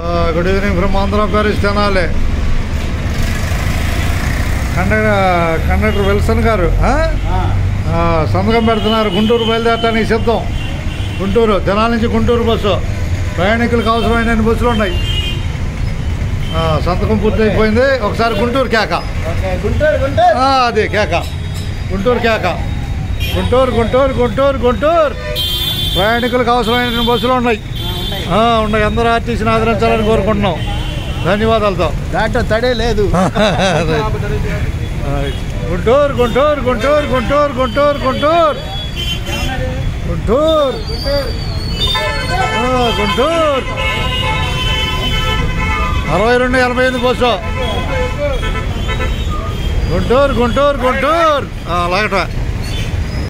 Good evening from Andhra Paris Tenali conductor conductor Wilson గారు ఆ? ఆ, సంతకం పెడుతున్నారు గుంటూరు బయలుదేరటానికి సిద్ధం గుంటూరు తెనాలి నుంచి గుంటూరు బస్సు ప్రయాణికులకు అవసరమైన బస్సులు ఉన్నాయి ఆ, సంతకం పూర్తయిపోయింది ఒకసారి గుంటూరు కేక గుంటూరు గుంటూరు ఆ, అది కేక గుంటూరు కేక గుంటూరు గుంటూరు గుంటూరు గుంటూరు ప్రయాణికులకు అవసరమైన బస్సులు ఉన్నాయి ఆ, ఉన్నాయి అందరూ ఆర్టీసీని ఆదరించాలని కోరుకుంటున్నాం ధన్యవాదాలతో దాంట్లో తడే లేదు గుంటూరు గుంటూరు గుంటూరు గుంటూరు గుంటూరు గుంటూరు గుంటూరు ఆ, గుంటూరు అరవై రెండు ఎనభై ఎనిమిది బస్సు గుంటూరు గుంటూరు గుంటూరు ఆ, అలాగట